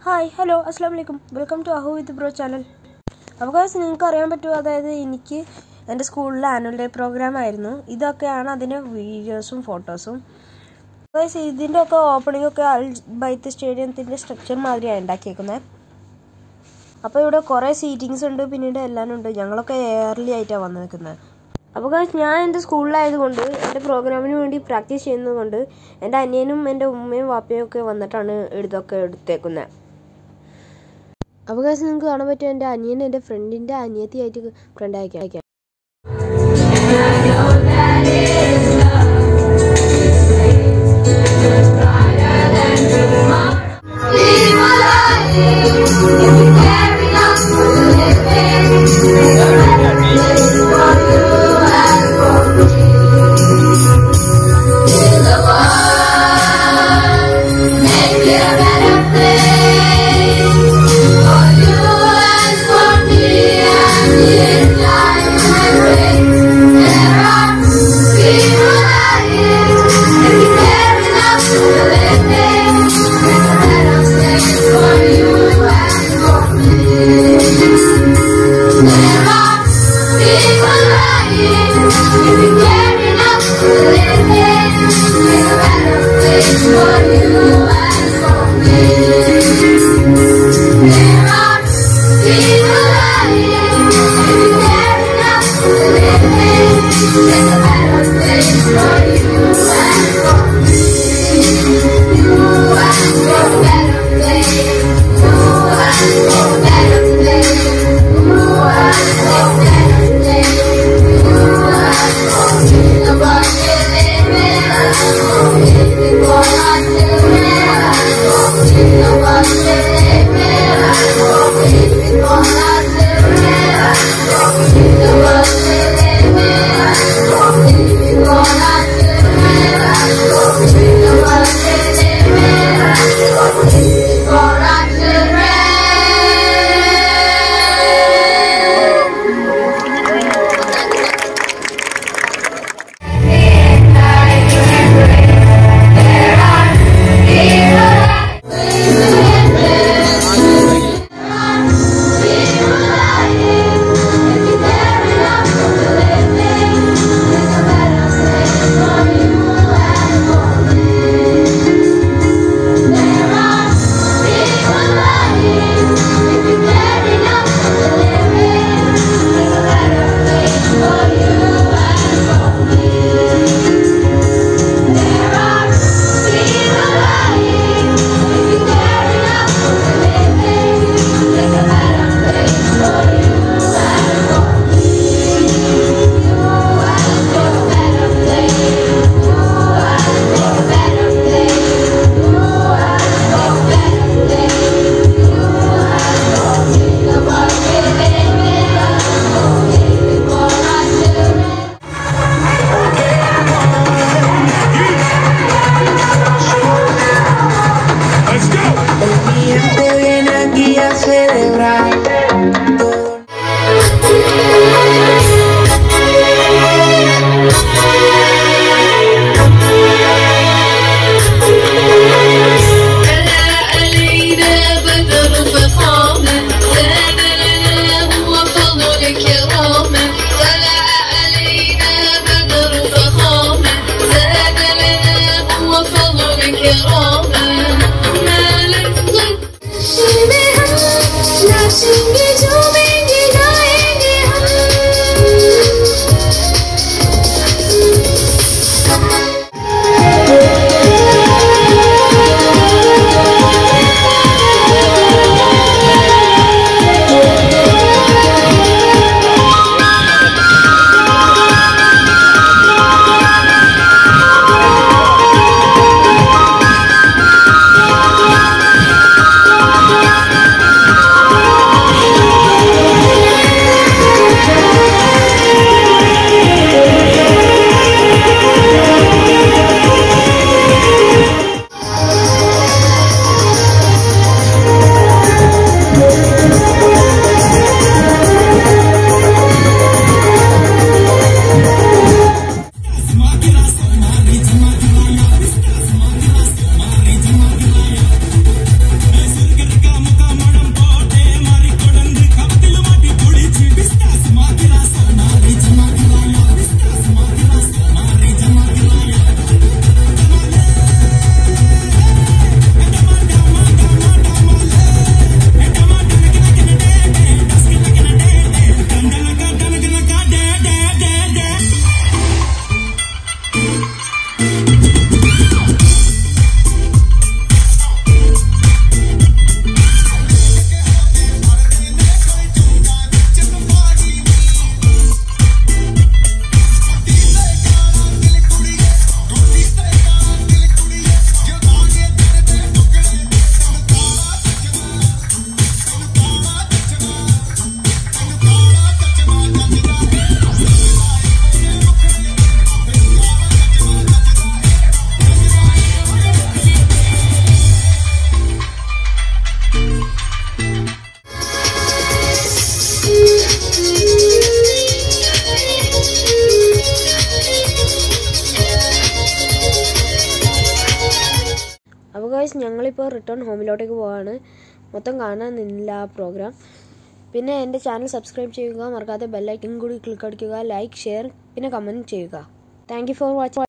hi hello അസ്സാം വലൈക്കും welcome to അഹു വിത്ത് ബ്രോ ചാനൽ അപ്പോൾ guys നിങ്ങൾക്ക് അറിയാൻ പറ്റുമോ അതായത് എനിക്ക് എൻ്റെ സ്കൂളിലെ ആനുവൽ ഡേ പ്രോഗ്രാം ആയിരുന്നു ഇതൊക്കെയാണ് അതിൻ്റെ വീഡിയോസും ഫോട്ടോസും ഗൈസ് ഇതിൻ്റെ ഒക്കെ ഓപ്പണിംഗ് ഒക്കെ അൽ ബൈത്ത് സ്റ്റേഡിയത്തിൻ്റെ സ്ട്രക്ചർ മാതിരിയാണ് ഉണ്ടാക്കിയേക്കുന്നത് അപ്പോൾ ഇവിടെ കുറേ സീറ്റിങ്സ് ഉണ്ട് പിന്നീട് എല്ലാം ഉണ്ട് ഞങ്ങളൊക്കെ എയർലി ആയിട്ടാണ് വന്ന് നിൽക്കുന്നത് അപ്പോൾ guys ഞാൻ എൻ്റെ സ്കൂളിലായതുകൊണ്ട് എൻ്റെ പ്രോഗ്രാമിന് വേണ്ടി പ്രാക്ടീസ് ചെയ്യുന്നത് കൊണ്ട് എൻ്റെ അനിയനും എൻ്റെ ഉമ്മയും വാപ്പയും ഒക്കെ വന്നിട്ടാണ് ഇതൊക്കെ എടുത്തേക്കുന്നത് അപ്പോൾ guys നിങ്ങൾക്ക് കാണാൻ പറ്റും എൻ്റെ അനിയൻ എൻ്റെ ഫ്രണ്ടിൻ്റെ അനിയത്തിയായിട്ട് ഫ്രണ്ട് അയക്കാം അയക്കാം For you and for me guys ഞങ്ങളിപ്പോൾ റിട്ടേൺ ഹോമിലോട്ടേക്ക് പോവാണ് മൊത്തം കാണാൻ നിന്നില്ല ആ പ്രോഗ്രാം പിന്നെ എൻ്റെ ചാനൽ സബ്സ്ക്രൈബ് ചെയ്യുക മറക്കാതെ ബെല്ലൈക്കൻ കൂടി ക്ലിക്ക് അടിക്കുക ലൈക്ക് ഷെയർ പിന്നെ കമൻറ്റ് ചെയ്യുക താങ്ക് യു ഫോർ വാച്ചിങ്